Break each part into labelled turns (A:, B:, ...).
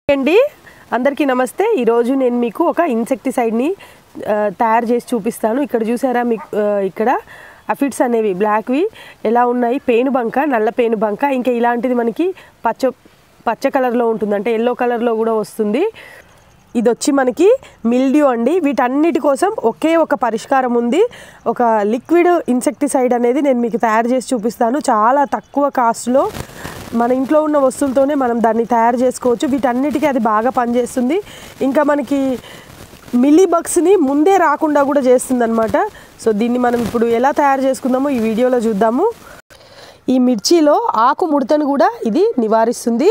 A: అండి అందరికీ నమస్తే ఈరోజు నేను మీకు ఒక ఇన్సెక్టిసైడ్ని ఆ, తయారు చేసి చూపిస్తాను ఇక్కడ చూసారా మీకు ఆ, ఇక్కడ అఫిడ్స్ అనేవి బ్లాక్వి ఎలా ఉన్నాయి పేను బంక నల్ల పేను బంక ఇంకా ఇలాంటిది మనకి పచ్చ పచ్చ కలర్లో ఉంటుంది అంటే ఎల్లో కలర్లో కూడా వస్తుంది ఇది వచ్చి మనకి మిల్డ్యూ అండి వీటన్నిటి కోసం ఒకే ఒక పరిష్కారం ఉంది ఒక లిక్విడ్ ఇన్సెక్టిసైడ్ అనేది నేను మీకు తయారు చేసి చూపిస్తాను చాలా తక్కువ కాస్ట్లో మన ఇంట్లో ఉన్న వస్తువులతోనే మనం దాన్ని తయారు చేసుకోవచ్చు వీటన్నిటికీ అది బాగా పనిచేస్తుంది ఇంకా మనకి మిల్లీ బగ్స్ని ముందే రాకుండా కూడా చేస్తుంది అనమాట సో దీన్ని మనం ఇప్పుడు ఎలా తయారు చేసుకుందామో ఈ వీడియోలో చూద్దాము ఈ మిర్చిలో ఆకు ముడతను కూడా ఇది నివారిస్తుంది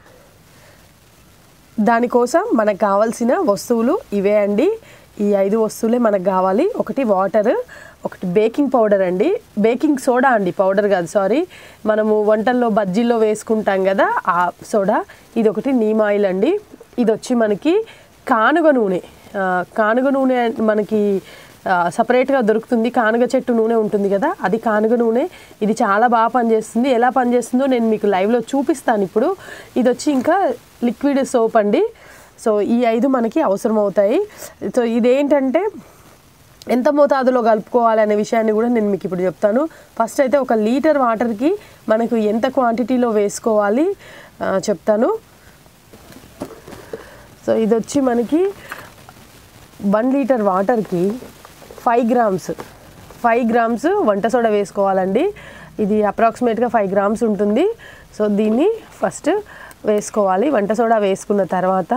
A: దానికోసం మనకు కావాల్సిన వస్తువులు ఇవే అండి ఈ ఐదు వస్తువులే మనకు కావాలి ఒకటి వాటర్ ఒకటి బేకింగ్ పౌడర్ అండి బేకింగ్ సోడా అండి పౌడర్ కాదు సారీ మనము వంటల్లో బజ్జీల్లో వేసుకుంటాం కదా ఆ సోడా ఇది ఒకటి నీమ్ ఆయిల్ అండి ఇది వచ్చి మనకి కానుగ నూనె ఆ, కానుగ నూనె మనకి సపరేట్గా దొరుకుతుంది కానుగ చెట్టు నూనె ఉంటుంది కదా అది కానుగ నూనె ఇది చాలా బాగా పనిచేస్తుంది ఎలా పనిచేస్తుందో నేను మీకు లైవ్లో చూపిస్తాను ఇప్పుడు ఇది వచ్చి ఇంకా లిక్విడ్ సోప్ అండి సో ఈ ఐదు మనకి అవసరం అవుతాయి సో ఇదేంటంటే ఎంత మోతాదులో కలుపుకోవాలి అనే విషయాన్ని కూడా నేను మీకు ఇప్పుడు చెప్తాను ఫస్ట్ అయితే ఒక లీటర్ వాటర్కి మనకు ఎంత క్వాంటిటీలో వేసుకోవాలి ఆ, చెప్తాను సో ఇది వచ్చి మనకి వన్ లీటర్ వాటర్కి ఫైవ్ గ్రామ్స్ ఫైవ్ గ్రామ్స్ వంట సోడా వేసుకోవాలండి ఇది అప్రాక్సిమేట్గా ఫైవ్ గ్రామ్స్ ఉంటుంది సో దీన్ని ఫస్ట్ వేసుకోవాలి వంట సోడా వేసుకున్న తర్వాత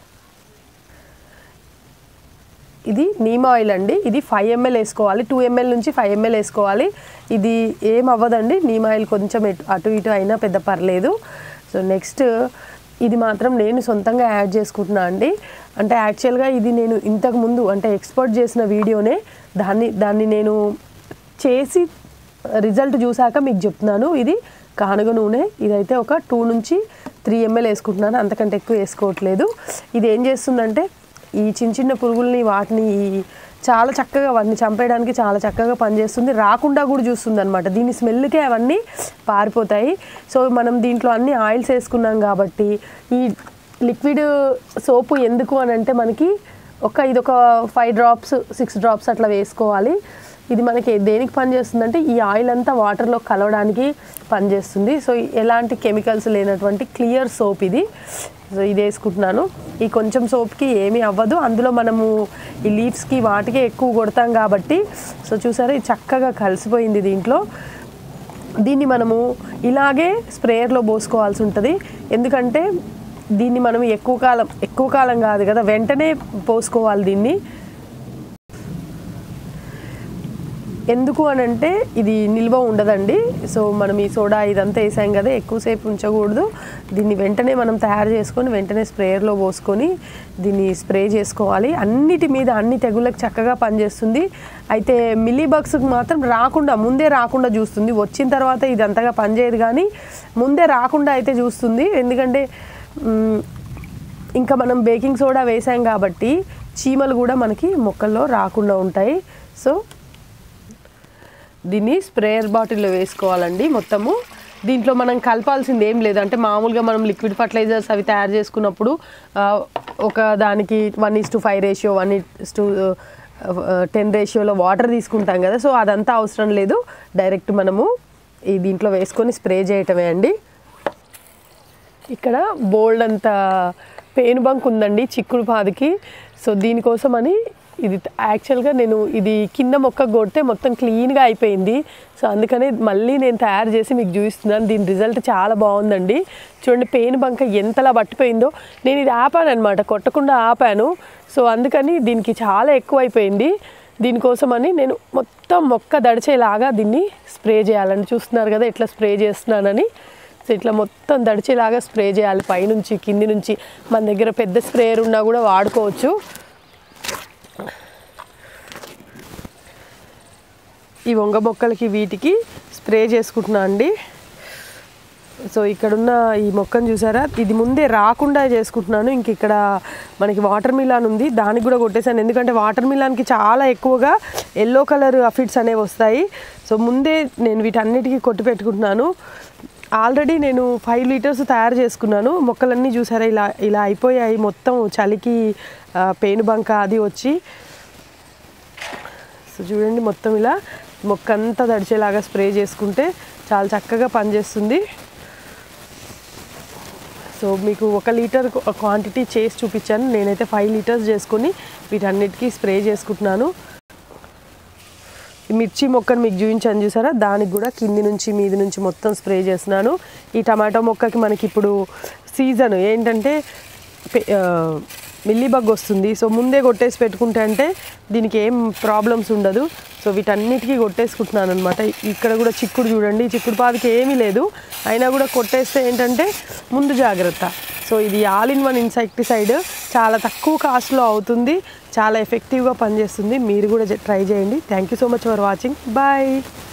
A: ఇది నీమ్ ఆయిల్ అండి ఇది ఫైవ్ ఎంఎల్ వేసుకోవాలి టూ ఎంఎల్ నుంచి ఫైవ్ ఎంఎల్ వేసుకోవాలి ఇది ఏం అవ్వదండి నీమ్ ఆయిల్ కొంచెం ఎటు- అటు ఇటు అయినా పెద్ద పర్లేదు సో నెక్స్ట్ ఇది మాత్రం నేను సొంతంగా యాడ్ చేసుకుంటున్నా అండి అంటే యాక్చువల్గా ఇది నేను ఇంతకు ముందు అంటే ఎక్స్పోర్ట్ చేసిన వీడియోనే దాన్ని దాన్ని నేను చేసి రిజల్ట్ చూసాక మీకు చెప్తున్నాను ఇది కానుగ నూనె ఇదైతే ఒక టూ నుంచి త్రీ ఎంఎల్ వేసుకుంటున్నాను అంతకంటే ఎక్కువ వేసుకోవట్లేదు ఇది ఏం చేస్తుందంటే ఈ చిన్న చిన్న పురుగుల్ని వాటిని ఈ చాలా చక్కగా వాటిని చంపేయడానికి చాలా చక్కగా పనిచేస్తుంది రాకుండా కూడా చూస్తుంది అనమాట దీని స్మెల్కే అవన్నీ పారిపోతాయి సో మనం దీంట్లో అన్ని ఆయిల్స్ వేసుకున్నాం కాబట్టి ఈ లిక్విడ్ సోపు ఎందుకు అని అంటే మనకి ఒక ఇది ఒక ఫైవ్ డ్రాప్స్ సిక్స్ డ్రాప్స్ అట్లా వేసుకోవాలి ఇది మనకి దేనికి పనిచేస్తుందంటే ఈ ఆయిల్ అంతా వాటర్లో కలవడానికి పనిచేస్తుంది సో ఎలాంటి కెమికల్స్ లేనటువంటి క్లియర్ సోప్ ఇది సో ఇది వేసుకుంటున్నాను ఈ కొంచెం సోప్కి ఏమీ అవ్వదు అందులో మనము ఈ లీవ్స్కి వాటికే ఎక్కువ కొడతాం కాబట్టి సో చూసారా ఇది చక్కగా కలిసిపోయింది దీంట్లో దీన్ని మనము ఇలాగే స్ప్రేయర్లో పోసుకోవాల్సి ఉంటుంది ఎందుకంటే దీన్ని మనం ఎక్కువ కాలం ఎక్కువ కాలం కాదు కదా వెంటనే పోసుకోవాలి దీన్ని ఎందుకు అని అంటే ఇది నిల్వ ఉండదండి సో మనం ఈ సోడా ఇదంతా వేసాం కదా ఎక్కువసేపు ఉంచకూడదు దీన్ని వెంటనే మనం తయారు చేసుకొని వెంటనే స్ప్రేయర్లో పోసుకొని దీన్ని స్ప్రే చేసుకోవాలి అన్నిటి మీద అన్ని తెగుళ్ళకి చక్కగా పనిచేస్తుంది అయితే మిల్లీ బగ్స్కి మాత్రం రాకుండా ముందే రాకుండా చూస్తుంది వచ్చిన తర్వాత ఇది అంతగా పనిచేయదు కానీ ముందే రాకుండా అయితే చూస్తుంది ఎందుకంటే మ్, ఇంకా మనం బేకింగ్ సోడా వేసాం కాబట్టి చీమలు కూడా మనకి మొక్కల్లో రాకుండా ఉంటాయి సో దీన్ని స్ప్రేయర్ బాటిల్లో వేసుకోవాలండి మొత్తము దీంట్లో మనం కలపాల్సింది ఏం లేదు అంటే మామూలుగా మనం లిక్విడ్ ఫర్టిలైజర్స్ అవి తయారు చేసుకున్నప్పుడు ఆ, ఒక దానికి one is to five ratio one is to ten రేషియోలో వాటర్ తీసుకుంటాం కదా సో అదంతా అవసరం లేదు డైరెక్ట్ మనము ఈ దీంట్లో వేసుకొని స్ప్రే చేయటమే అండి ఇక్కడ బోల్డ్ అంత పేను బంక్ ఉందండి చిక్కుడు పాదికి సో దీనికోసం అని ఇది యాక్చువల్గా నేను ఇది కింద మొక్క కొడితే మొత్తం క్లీన్గా అయిపోయింది సో అందుకనే మళ్ళీ నేను తయారు చేసి మీకు చూపిస్తున్నాను దీని రిజల్ట్ చాలా బాగుందండి చూడండి పేను బంక ఎంతలా పట్టిపోయిందో నేను ఇది ఆపాను అనమాట కొట్టకుండా ఆపాను సో అందుకని దీనికి చాలా ఎక్కువ అయిపోయింది దీనికోసమని నేను మొత్తం మొక్క దడిచేలాగా దీన్ని స్ప్రే చేయాలని చూస్తున్నారు కదా ఎట్లా స్ప్రే చేస్తున్నానని సో ఇట్లా మొత్తం దడిచేలాగా స్ప్రే చేయాలి పైనుంచి కింది నుంచి మన దగ్గర పెద్ద స్ప్రేయర్ ఉన్నా కూడా వాడుకోవచ్చు ఈ వంగ మొక్కలకి వీటికి స్ప్రే చేసుకుంటున్నా అండి సో ఇక్కడున్న ఈ మొక్కను చూసారా ఇది ముందే రాకుండా చేసుకుంటున్నాను ఇంక ఇక్కడ మనకి వాటర్ మిలాన్ ఉంది దానికి కూడా కొట్టేశాను ఎందుకంటే వాటర్ మిలాన్కి చాలా ఎక్కువగా ఎల్లో కలర్ అఫిడ్స్ అనేవి వస్తాయి సో ముందే నేను వీటన్నిటికీ కొట్టి పెట్టుకుంటున్నాను ఆల్రెడీ నేను ఫైవ్ లీటర్స్ తయారు చేసుకున్నాను మొక్కలన్నీ చూసారా ఇలా ఇలా అయిపోయాయి మొత్తం చలికి ఆ, పేనుబంక అది వచ్చి సో చూడండి మొత్తం ఇలా మొక్క అంతా తడిచేలాగా స్ప్రే చేసుకుంటే చాలా చక్కగా పనిచేస్తుంది సో మీకు ఒక లీటర్ క్వాంటిటీ చేసి చూపించాను నేనైతే ఫైవ్ లీటర్స్ చేసుకొని వీటన్నిటికీ స్ప్రే చేసుకుంటున్నాను ఈ మిర్చి మొక్కను మీకు చూపించాను చూసారా దానికి కూడా కింది నుంచి మీది నుంచి మొత్తం స్ప్రే చేస్తున్నాను ఈ టమాటో మొక్కకి మనకి ఇప్పుడు సీజన్ ఏంటంటే పె- ఆ, మిల్లీబగ్ వస్తుంది సో ముందే కొట్టేసి పెట్టుకుంటే అంటే దీనికి ఏం ప్రాబ్లమ్స్ ఉండదు సో వీటన్నిటికీ కొట్టేసుకుంటున్నాను అనమాట ఇక్కడ కూడా చిక్కుడు చూడండి చిక్కుడు పాదికి ఏమీ లేదు అయినా కూడా కొట్టేస్తే ఏంటంటే ముందు జాగ్రత్త సో ఇది ఆల్ ఇన్ వన్ ఇన్సెక్టిసైడ్ చాలా తక్కువ కాస్ట్లో అవుతుంది చాలా ఎఫెక్టివ్గా పనిచేస్తుంది మీరు కూడా ట్రై చేయండి thank you so much for watching bye